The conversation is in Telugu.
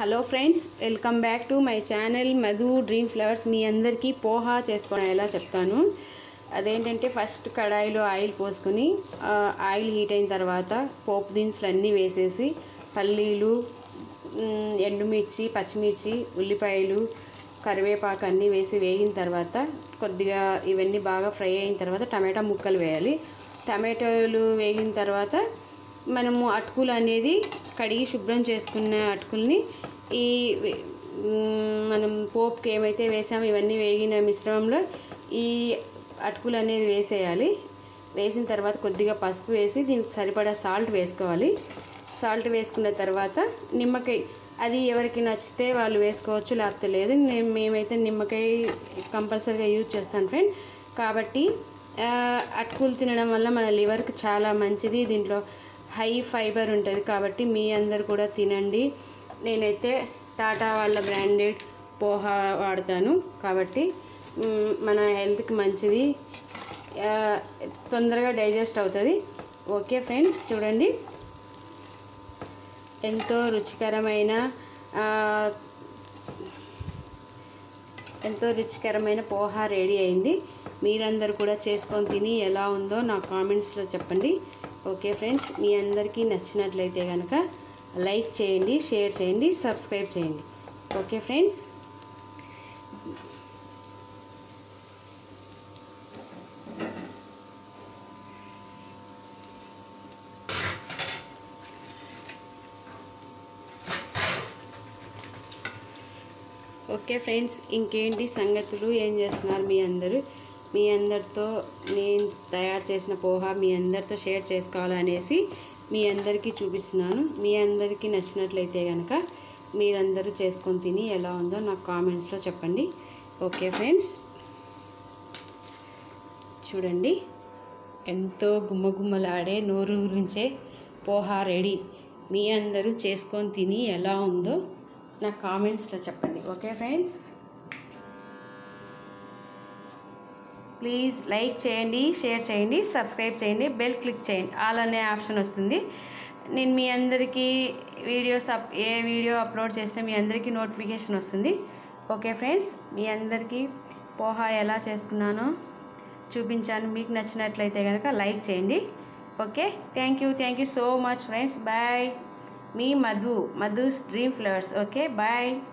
hello friends welcome back to my channel Madhu dream flowers మీ అందరికీ పోహా చేసుకోవడం ఎలా చెప్తాను అదేంటంటే ఫస్ట్ కడాయిలో ఆయిల్ పోసుకొని ఆ, ఆయిల్ హీట్ అయిన తర్వాత పోపు దినుసులు అన్నీ వేసేసి పల్లీలు మ్, ఎండుమిర్చి పచ్చిమిర్చి ఉల్లిపాయలు కరివేపాకు అన్నీ వేసి వేగిన తర్వాత కొద్దిగా ఇవన్నీ బాగా ఫ్రై అయిన తర్వాత టమాటా ముక్కలు వేయాలి టమాటోలు వేగిన తర్వాత మనము అటుకులు అనేది కడిగి శుభ్రం చేసుకున్న అటుకుల్ని ఈ వే- మ్, మనం పోపుకి ఏమైతే వేసామో ఇవన్నీ వేగిన మిశ్రమంలో ఈ అటుకులు అనేది వేసేయాలి వేసిన తర్వాత కొద్దిగా పసుపు వేసి దీనికి సరిపడా సాల్ట్ వేసుకోవాలి సాల్ట్ వేసుకున్న తర్వాత నిమ్మకాయ అది ఎవరికి నచ్చితే వాళ్ళు వేసుకోవచ్చు లేకపోతే లేదు నేను మేమైతే నిమ్మకాయ కంపల్సరీగా యూజ్ చేస్తాను ఫ్రెండ్ కాబట్టి ఆ, అటుకులు తినడం వల్ల మన లివర్కి చాలా మంచిది దీంట్లో హై ఫైబర్ ఉంటుంది కాబట్టి మీ అందరు కూడా తినండి నేనైతే టాటా వాళ్ళ బ్రాండెడ్ పోహా వాడతాను కాబట్టి మ్, మన హెల్త్కి మంచిది ఆ, తొందరగా డైజెస్ట్ అవుతుంది ఓకే ఫ్రెండ్స్ చూడండి ఎంతో రుచికరమైన ఆ, ఎంతో రుచికరమైన పోహా రెడీ అయింది మీరందరూ కూడా చేసుకొని తిని ఎలా ఉందో నా కామెంట్స్లో చెప్పండి ఓకే ఫ్రెండ్స్ మీ అందరికీ నచ్చినట్లయితే కనుక లైక్ చేయండి షేర్ చేయండి సబ్స్క్రైబ్ చేయండి ఓకే ఫ్రెండ్స్ ఓకే ఫ్రెండ్స్ ఇంకేంటి సంగతులు ఏం చేస్తున్నారు మీ అందరూ మీ అందరితో నేను తయారు చేసిన పోహా మీ అందరితో షేర్ చేసుకోవాలనేసి మీ అందరికీ చూపిస్తున్నాను మీ అందరికీ నచ్చినట్లయితే కనుక మీరందరూ చేసుకొని తిని ఎలా ఉందో నాకు కామెంట్స్లో చెప్పండి ఓకే ఫ్రెండ్స్ చూడండి ఎంతో గుమ్మగుమ్మలాడే నోరు గురించే పోహా రెడీ మీ అందరూ చేసుకొని తిని ఎలా ఉందో నా కామెంట్స్లో చెప్పండి ఓకే ఫ్రెండ్స్ ప్లీజ్ లైక్ చేయండి షేర్ చేయండి సబ్స్క్రైబ్ చేయండి బెల్ క్లిక్ చేయండి ఆల్ అనే ఆప్షన్ వస్తుంది నేను మీ అందరికీ వీడియోస్ అప్ ఏ వీడియో అప్లోడ్ చేసినా మీ అందరికీ నోటిఫికేషన్ వస్తుంది ఓకే ఫ్రెండ్స్ మీ అందరికీ పోహా ఎలా చేసుకున్నానో చూపించాను మీకు నచ్చినట్లయితే కనుక లైక్ చేయండి okay thank you thank you so much friends bye మీ Madhu Madhu's dream flowers okay bye